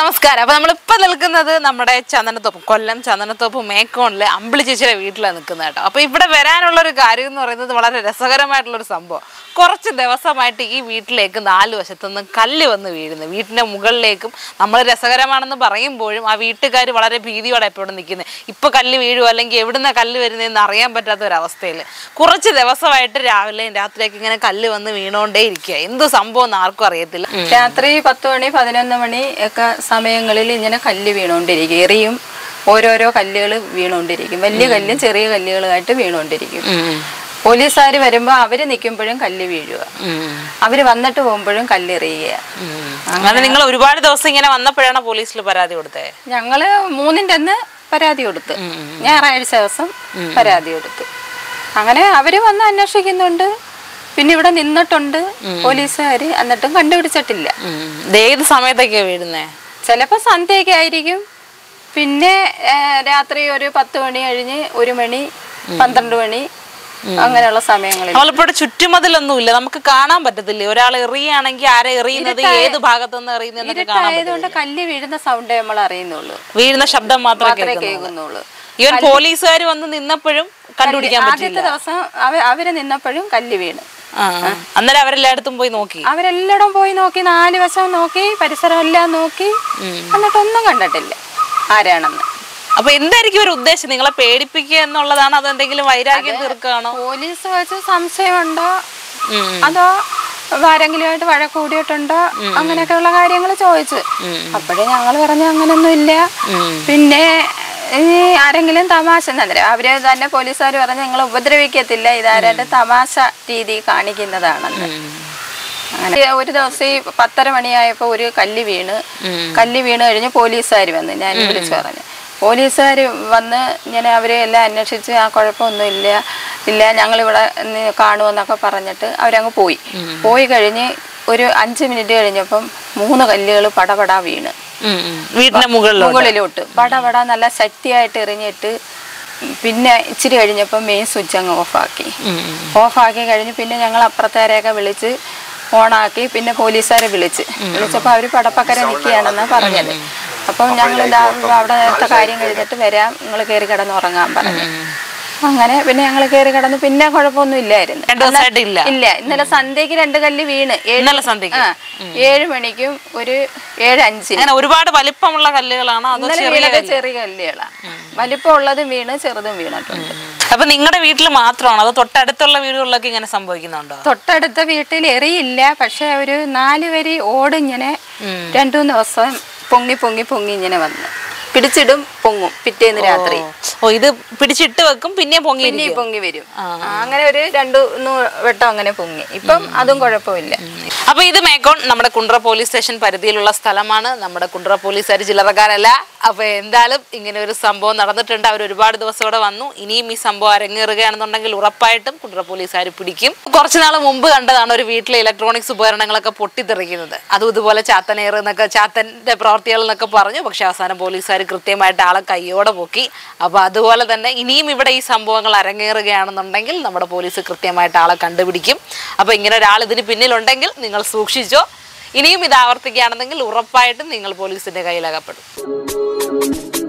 നമസ്കാരം അപ്പൊ നമ്മളിപ്പോ നിൽക്കുന്നത് നമ്മുടെ ചന്ദനത്തോപ്പ് കൊല്ലം ചന്ദനത്തോപ്പ് മേക്കോണിലെ അമ്പിളി ചേച്ചിയുടെ വീട്ടിലാണ് നിൽക്കുന്നത് കേട്ടോ അപ്പൊ ഇവിടെ വരാനുള്ള ഒരു കാര്യം എന്ന് പറയുന്നത് വളരെ രസകരമായിട്ടുള്ള ഒരു സംഭവം കുറച്ച് ദിവസമായിട്ട് ഈ വീട്ടിലേക്ക് നാല് വശത്തുനിന്ന് കല്ല് വന്ന് വീഴുന്നു വീട്ടിന്റെ മുകളിലേക്കും നമ്മൾ രസകരമാണെന്ന് പറയുമ്പോഴും ആ വീട്ടുകാർ വളരെ ഭീതിയോടെ എപ്പോഴും നിൽക്കുന്നത് ഇപ്പൊ കല്ല് വീഴുമോ അല്ലെങ്കിൽ എവിടുന്ന കല്ല് വരുന്നതെന്ന് അറിയാൻ പറ്റാത്ത ഒരു അവസ്ഥയിൽ കുറച്ച് ദിവസമായിട്ട് രാവിലെയും രാത്രിയൊക്കെ ഇങ്ങനെ കല്ല് വന്ന് വീണുകൊണ്ടേ ഇരിക്കുക എന്ത് സംഭവം എന്ന് ആർക്കും അറിയത്തില്ല രാത്രി പത്ത് മണി പതിനൊന്ന് മണി ഒക്കെ സമയങ്ങളിൽ ഇങ്ങനെ കല്ല് വീണുകൊണ്ടിരിക്കും എറിയും ഓരോരോ കല്ലുകൾ വീണുകൊണ്ടിരിക്കും വലിയ കല്ലും ചെറിയ കല്ലുകളായിട്ട് വീണുകൊണ്ടിരിക്കും പോലീസുകാർ വരുമ്പോൾ അവര് നിൽക്കുമ്പോഴും കല്ല് വീഴുക അവര് വന്നിട്ട് പോകുമ്പോഴും കല്ലെറിയുക അങ്ങനെ നിങ്ങൾ ഒരുപാട് ദിവസം ഇങ്ങനെ വന്നപ്പോഴാണ് പോലീസിൽ പരാതി കൊടുത്തത് ഞങ്ങള് മൂന്നിൻ്റെ അന്ന് പരാതി കൊടുത്ത് ഞായറാഴ്ച ദിവസം പരാതി കൊടുത്തു അങ്ങനെ അവര് വന്ന് അന്വേഷിക്കുന്നുണ്ട് പിന്നെ ഇവിടെ നിന്നിട്ടുണ്ട് പോലീസുകാര് എന്നിട്ടും കണ്ടുപിടിച്ചിട്ടില്ല ഇത് ഏത് സമയത്തൊക്കെയാ വീഴുന്നേ ചിലപ്പോൾ സന്ധ്യയൊക്കെ ആയിരിക്കും പിന്നെ ആ, രാത്രി ഒരു പത്ത് മണി കഴിഞ്ഞ് ഒരു മണി പന്ത്രണ്ട് മണി അങ്ങനെയുള്ള സമയങ്ങളിൽ നമ്മളിപ്പോഴുടെ ചുറ്റുമതിലൊന്നും ഇല്ല നമുക്ക് കാണാൻ പറ്റത്തില്ലേ ഒരാൾ എറിയുകയാണെങ്കിൽ ആരെ എറിയുന്നത് ഏത് ഭാഗത്തുനിന്ന് എറിയുന്നതെന്നൊക്കെ കാണാൻ ആയതുകൊണ്ട് കല്ല് വീഴുന്ന സൗണ്ട് നമ്മൾ അറിയുന്നുള്ളൂ വീഴുന്ന ശബ്ദം മാത്രമേ മാത്രമേ കേൾക്കുന്നുള്ളൂ കേൾക്കുന്നുള്ളൂ ഈവൻ പോലീസുകാർ വന്ന് നിന്നപ്പോഴും കണ്ടുപിടിക്കാൻ പറ്റില്ല ആദ്യത്തെ ദിവസം അവ- അവര് നിന്നപ്പോഴും കല്ല് വീണ് ആ, ആ. അന്നേരം അവരെല്ലായിടത്തും പോയി നോക്കി അവരെല്ലായിടും പോയി നോക്കി നാല് വശം നോക്കി പരിസരം എല്ലാം നോക്കി എന്നിട്ടൊന്നും കണ്ടിട്ടില്ല ആരാണെന്ന് അപ്പൊ എന്തായിരിക്കും ഒരു ഉദ്ദേശം നിങ്ങളെ പേടിപ്പിക്കുക എന്നുള്ളതാണോ അതോ എന്തെങ്കിലും വൈരാഗ്യം തീർക്കുകയാണോ പോലീസ് വെച്ച് സംശയമുണ്ടോ ഉം. അതോ ആരെങ്കിലുമായിട്ട് വഴക്ക് കൂടിയിട്ടുണ്ടോ അങ്ങനെയൊക്കെയുള്ള കാര്യങ്ങൾ ചോദിച്ചു അപ്പോഴേ ഞങ്ങൾ പറഞ്ഞു അങ്ങനൊന്നും ഇല്ല പിന്നെ ഈ ആരെങ്കിലും തമാശ എന്നല്ല അവര് തന്നെ പോലീസുകാർ പറഞ്ഞ് നിങ്ങൾ ഉപദ്രവിക്കത്തില്ല ഇതാരുടെ തമാശ രീതി കാണിക്കുന്നതാണെന്ന് അങ്ങനെ ഒരു ദിവസം ഈ പത്തര മണിയായപ്പോൾ ഒരു കല്ല് വീണ് കല്ല് വീണ് കഴിഞ്ഞ് പോലീസുകാർ വന്ന് ഞാൻ വിളിച്ചു പറഞ്ഞു പോലീസുകാർ വന്ന് ഇങ്ങനെ അവരെ എല്ലാം അന്വേഷിച്ച് ആ കുഴപ്പമൊന്നുമില്ല ഇല്ല ഞങ്ങളിവിടെ നിന്ന് കാണുമെന്നൊക്കെ പറഞ്ഞിട്ട് അവരങ്ങ് പോയി പോയി കഴിഞ്ഞ് ഒരു അഞ്ച് മിനിറ്റ് കഴിഞ്ഞപ്പം മൂന്ന് കല്ലുകൾ പടപടാ വീണ് ഉം, ഉം. വീടിന്റെ മുകളിലോ മുകളിലോട്ട് പടപട നല്ല ശക്തിയായിട്ട് എറിഞ്ഞിട്ട് പിന്നെ ഇച്ചിരി കഴിഞ്ഞപ്പോൾ മെയിൻ സ്വിച്ച് അങ്ങ് ഓഫാക്കി ഓഫാക്കി കഴിഞ്ഞ് പിന്നെ ഞങ്ങൾ അപ്പുറത്തേരെയൊക്കെ വിളിച്ച് ഓണാക്കി പിന്നെ പോലീസുകാരെ വിളിച്ച് വിളിച്ചപ്പോൾ അവർ പടപ്പക്കര നിൽക്കുകയാണെന്നാണ് പറഞ്ഞത് അപ്പം ഞങ്ങൾ അവിടെ നേരത്തെ കാര്യം കഴിഞ്ഞിട്ട് വരാം നിങ്ങൾ കയറി കിടന്ന് ഉറങ്ങാൻ പറഞ്ഞു അങ്ങനെ പിന്നെ ഞങ്ങൾ കയറി കിടന്ന് പിന്നെ കുഴപ്പമൊന്നും ഇല്ലായിരുന്നു രണ്ടു ദിവസമായിട്ട് ഇല്ല ഇല്ല ഇന്നലെ സന്ധ്യക്ക് രണ്ട് കല്ല് വീണ് ഏഴ് ഇന്നലെ സന്ധ്യക്ക് ആ ഏഴ് മണിക്കും ഒരു ഏഴ് അഞ്ചിന് അങ്ങനെ ഒരുപാട് വലിപ്പമുള്ള കല്ലുകളാണോ അതോ ഇന്നലെ ചെറിയ വീണത് ചെറിയ കല്ലുകളാ വലിപ്പമുള്ളതും വീണ് ചെറുതും വീണിട്ടുണ്ട് അപ്പൊ നിങ്ങളുടെ വീട്ടിൽ മാത്രമാണോ അതോ തൊട്ടടുത്തുള്ള വീടുകളിലൊക്കെ ഇങ്ങനെ സംഭവിക്കുന്നുണ്ടോ തൊട്ടടുത്ത വീട്ടിൽ എറിയില്ല പക്ഷെ ഒരു നാല് വരി ഓടിങ്ങനെ രണ്ടു മൂന്ന് ദിവസം പൊങ്ങി പൊങ്ങി പൊങ്ങി ഇങ്ങനെ വന്നു പിടിച്ചിടും പൊങ്ങും പിറ്റേന്ന് രാത്രി ഓ ഇത് പിടിച്ചിട്ട് വെക്കും പിന്നെ പൊങ്ങി പിന്നെ പൊങ്ങി വരും ആ, അങ്ങനെ ഒരു രണ്ടു മൂന്ന് വട്ടം അങ്ങനെ പൊങ്ങി ഇപ്പം അതും കുഴപ്പമില്ല അപ്പൊ ഇത് മേക്കോൺ നമ്മുടെ കുണ്ട്ര പോലീസ് സ്റ്റേഷൻ പരിധിയിലുള്ള സ്ഥലമാണ് നമ്മുടെ കുണ്ട്ര പോലീസുകാർ ചില്ലറക്കാരല്ല അപ്പൊ എന്തായാലും ഇങ്ങനെ ഒരു സംഭവം നടന്നിട്ടുണ്ട് അവർ ഒരുപാട് ദിവസം ഇവിടെ വന്നു ഇനിയും ഈ സംഭവം അരങ്ങേറുകയാണെന്നുണ്ടെങ്കിൽ ഉറപ്പായിട്ടും കുണ്ട്ര പോലീസുകാർ പിടിക്കും കുറച്ച് നാൾ മുമ്പ് കണ്ടതാണ് ഒരു വീട്ടിലെ ഇലക്ട്രോണിക്സ് ഉപകരണങ്ങളൊക്കെ പൊട്ടിത്തെറിക്കുന്നത് അതും ഇതുപോലെ ചാത്തനേറ് എന്നൊക്കെ ചാത്തന്റെ പ്രവർത്തികൾ എന്നൊക്കെ പറഞ്ഞു പക്ഷെ അവസാനം പോലീസുകാർ കൃത്യമായിട്ട് ആളെ കൈയോടെ പൊക്കി അപ്പൊ അതുപോലെ തന്നെ ഇനിയും ഇവിടെ ഈ സംഭവങ്ങൾ അരങ്ങേറുകയാണെന്നുണ്ടെങ്കിൽ നമ്മുടെ പോലീസ് കൃത്യമായിട്ട് ആളെ കണ്ടുപിടിക്കും അപ്പൊ ഇങ്ങനെ ഒരാൾ ഇതിന് പിന്നിലുണ്ടെങ്കിൽ നിങ്ങൾ സൂക്ഷിച്ചോ ഇനിയും ഇത് ആവർത്തിക്കുകയാണെന്നെങ്കിൽ ഉറപ്പായിട്ടും നിങ്ങൾ പോലീസിന്റെ കയ്യിലകപ്പെടും